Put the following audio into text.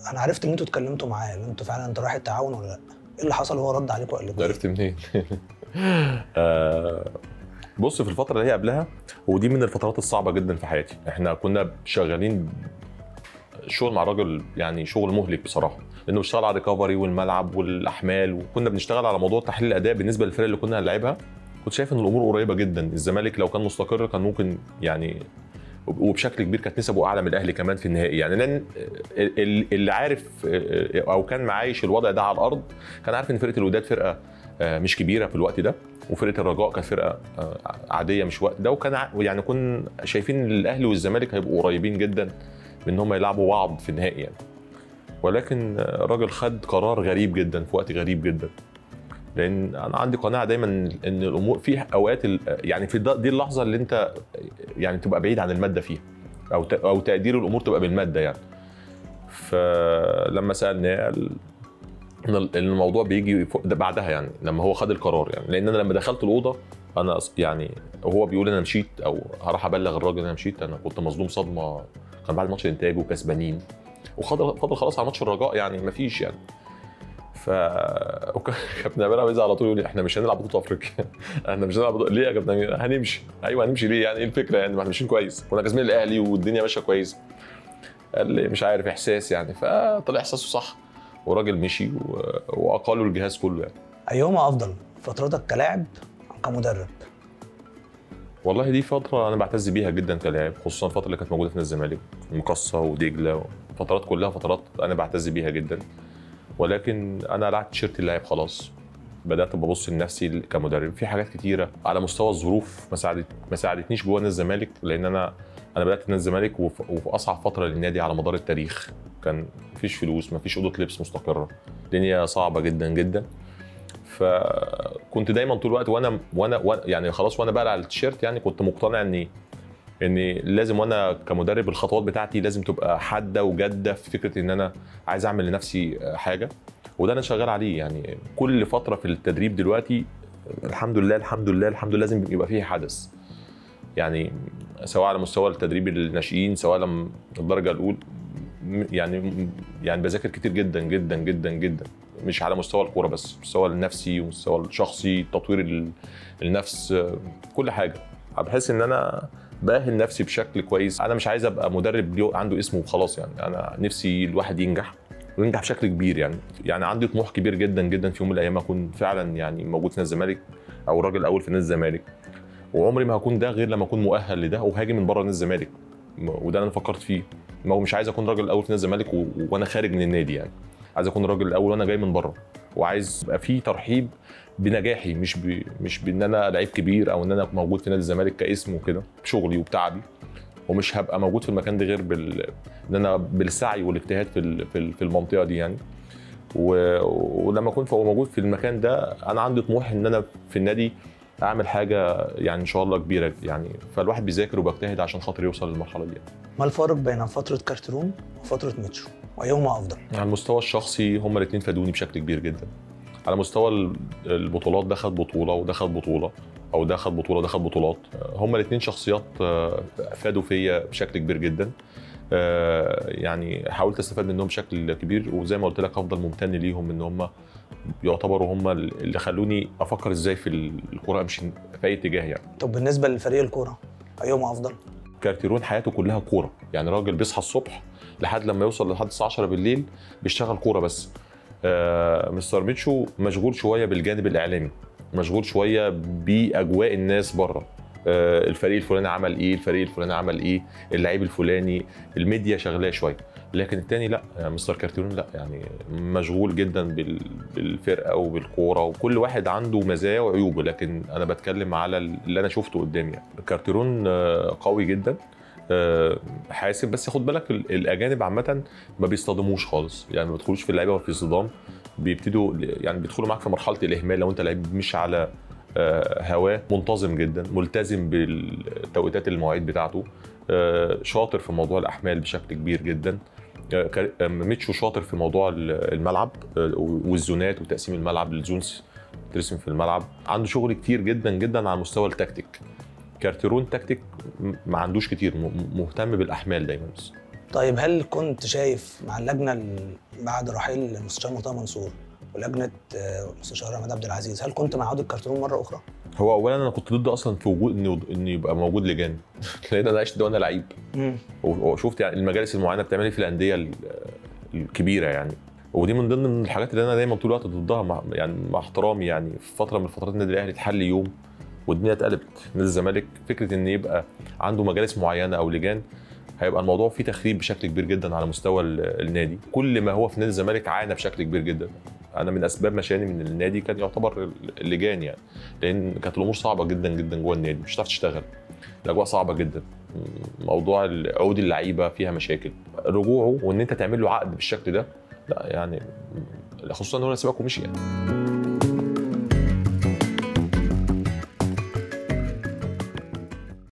انا عرفت ان انتوا اتكلمتوا معاه ان انتوا فعلا انتوا رايح التعاون ولا لا ايه اللي حصل وهو رد عليكم وقال لكم إيه؟ عرفت منين؟ آه، بص في الفترة اللي هي قبلها ودي من الفترات الصعبة جدا في حياتي، احنا كنا شغالين الشغل مع الراجل يعني شغل مهلك بصراحة، لأنه بيشتغل على الريكفري والملعب والأحمال وكنا بنشتغل على موضوع تحليل الأداء بالنسبة للفرق اللي كنا هنلعبها كنت شايف إن الأمور قريبة جدا، الزمالك لو كان مستقر كان ممكن يعني وبشكل كبير كانت نسبه اعلى من الاهلي كمان في النهائي يعني لان ال- اللي عارف او كان معايش الوضع ده على الارض كان عارف ان فرقه الوداد فرقه آه، مش كبيره في الوقت ده وفرقه الرجاء كانت فرقه آه، عاديه مش وقت ده وكان ع- يعني كنا شايفين ان الاهلي والزمالك هيبقوا قريبين جدا من ان هم يلعبوا بعض في النهائي يعني ولكن آه، الراجل خد قرار غريب جدا في وقت غريب جدا لان انا عندي قناعه دايما ان الامور في اوقات ال- يعني في ده- دي اللحظه اللي انت يعني تبقى بعيد عن الماده فيها او ت- او تقدير الامور تبقى بالماده يعني فلما سالناه قال ان ال- إن الموضوع بيجي فوق- ده بعدها يعني لما هو خد القرار يعني لان انا لما دخلت الاوضه انا أص- يعني هو بيقول انا مشيت او هروح ابلغ الراجل ان انا مشيت انا كنت مصدوم صدمه كان بعد ماتش الانتاج وكسبانين وفضل فضل خلاص على ماتش الرجاء يعني مفيش يعني ف وك- كابتن امير عايز على طول يقول لي احنا مش هنلعب بطوله افريقيا احنا مش هنلعب بطولة. ليه يا كابتن امير هنمشي ايوه هنمشي ليه يعني ايه الفكره يعني ما احنا ماشيين كويس كنا كاسبين الاهلي والدنيا ماشيه كويس قال لي مش عارف احساس يعني فطلع احساسه صح وراجل مشي و- واقالوا الجهاز كله يعني ايهما افضل فترتك كلاعب أم كمدرب والله دي فترة أنا بعتز بيها جدا كلاعب خصوصا الفترة اللي كانت موجودة في نادي الزمالك مقصة ودجلة فترات كلها فترات أنا بعتز بيها جدا ولكن أنا لعبت تيشيرت اللاعب خلاص بدأت ببص لنفسي كمدرب في حاجات كتيرة على مستوى الظروف ما ساعدت ما ساعدتنيش جوه نادي الزمالك لأن أنا أنا بدأت في نادي الزمالك وف- وفي أصعب فترة للنادي على مدار التاريخ كان مفيش فلوس مفيش أوضة لبس مستقرة الدنيا صعبة جدا جدا فكنت دايما طول الوقت وانا وانا وأنا- يعني خلاص وانا بقى على التيشيرت يعني كنت مقتنع اني ان لازم وانا كمدرب الخطوات بتاعتي لازم تبقى حاده وجاده في فكره ان انا عايز اعمل لنفسي حاجه وده انا شغال عليه يعني كل فتره في التدريب دلوقتي الحمد لله الحمد لله الحمد لله لازم يبقى فيه حدث يعني سواء على مستوى التدريب الناشئين سواء لما الدرجه الاولى م- يعني يعني بذاكر كتير جدا جدا جدا جدا مش على مستوى الكوره بس المستوى النفسي والمستوى الشخصي تطوير ال- النفس آه، كل حاجه بحيث ان انا باهل نفسي بشكل كويس انا مش عايز ابقى مدرب ليه- عنده اسمه وخلاص يعني انا نفسي الواحد ينجح وينجح بشكل كبير يعني يعني عندي طموح كبير جدا جدا في يوم من الايام اكون فعلا يعني موجود في نادي الزمالك او راجل الاول في نادي الزمالك وعمري ما هكون ده غير لما اكون مؤهل لده وهاجي من بره نادي الزمالك وده اللي انا فكرت فيه ما هو مش عايز اكون راجل الاول في نادي الزمالك و... وانا خارج من النادي يعني عايز اكون الراجل الاول وانا جاي من بره وعايز يبقى في ترحيب بنجاحي مش ب... مش بان انا لعيب كبير او ان انا موجود في نادي الزمالك كاسم وكده بشغلي وبتعبي ومش هبقى موجود في المكان ده غير بال ان انا بالسعي والاجتهاد في ال- في ال- في المنطقه دي يعني و... ولما اكون فوق موجود في المكان ده انا عندي طموح ان انا في النادي اعمل حاجه يعني ان شاء الله كبيره يعني فالواحد بيذاكر وبيجتهد عشان خاطر يوصل للمرحله دي ما الفارق بين فتره كارترون وفتره ميتشو وايهما افضل على المستوى الشخصي هما الاثنين فادوني بشكل كبير جدا على مستوى ال- البطولات ده خد بطوله وده خد بطوله او ده خد بطوله وده خد بطولات هما الاثنين شخصيات آه، فادوا فيا بشكل كبير جدا آه، يعني حاولت استفاد منهم بشكل كبير وزي ما قلت لك افضل ممتن ليهم ان هم يعتبروا هم اللي خلوني افكر ازاي في الكوره امشي في اي اتجاه يعني طب بالنسبه لفريق الكوره ايهما افضل كارتيرون حياته كلها كوره يعني راجل بيصحى الصبح لحد لما يوصل لحد الساعه 10 بالليل بيشتغل كوره بس آه مستر ميتشو مشغول شويه بالجانب الاعلامي مشغول شويه باجواء الناس بره آه الفريق الفلاني عمل ايه الفريق الفلاني عمل ايه اللعيب الفلاني الميديا شغلاه شويه لكن التاني لا يعني مستر كارتيرون لا يعني مشغول جدا بال- بالفرقه وبالكوره وكل واحد عنده مزايا وعيوبه لكن انا بتكلم على اللي انا شفته قدامي يعني كارتيرون آه، قوي جدا آه، حاسب بس خد بالك ال- الاجانب عامه ما بيصطدموش خالص يعني ما بيدخلوش في اللعيبه في صدام بيبتدوا يعني بيدخلوا معاك في مرحله الاهمال لو انت لعيب مش على آه، هواه منتظم جدا ملتزم بالتوقيتات المواعيد بتاعته آه، شاطر في موضوع الاحمال بشكل كبير جدا آه، كار- آه، ميتشو شاطر في موضوع ال- الملعب آه، والزونات وتقسيم الملعب للزونز ترسم في الملعب عنده شغل كتير جدا جدا على مستوى التكتيك كارتيرون تكتيك م- ما عندوش كتير م- مهتم بالاحمال دايما بس طيب هل كنت شايف مع اللجنه ال- بعد رحيل المستشار مرتضى منصور ولجنه آه، المستشار عماد عبد العزيز هل كنت مع عوده الكرتون مره اخرى؟ هو اولا انا كنت ضد اصلا في وجود ان ان يبقى موجود لجان لان انا عشت ده وانا لعيب مم. وشفت يعني المجالس المعينه بتعمل ايه في الانديه ال- الكبيره يعني ودي من ضمن الحاجات اللي انا دايما طول الوقت ضدها مع يعني مع احترامي يعني في فتره من فترات النادي الاهلي اتحل يوم والدنيا اتقلبت نادي الزمالك فكره ان يبقى عنده مجالس معينه او لجان هيبقى الموضوع فيه تخريب بشكل كبير جدا على مستوى ال- النادي كل ما هو في نادي الزمالك عانى بشكل كبير جدا انا من اسباب مشاني من النادي كان يعتبر اللجان يعني لان كانت الامور صعبه جدا جدا جوه النادي مش هتعرف تشتغل الاجواء صعبه جدا موضوع عقود اللعيبه فيها مشاكل رجوعه وان انت تعمل له عقد بالشكل ده لا يعني خصوصا ان هو سيبك ومشي يعني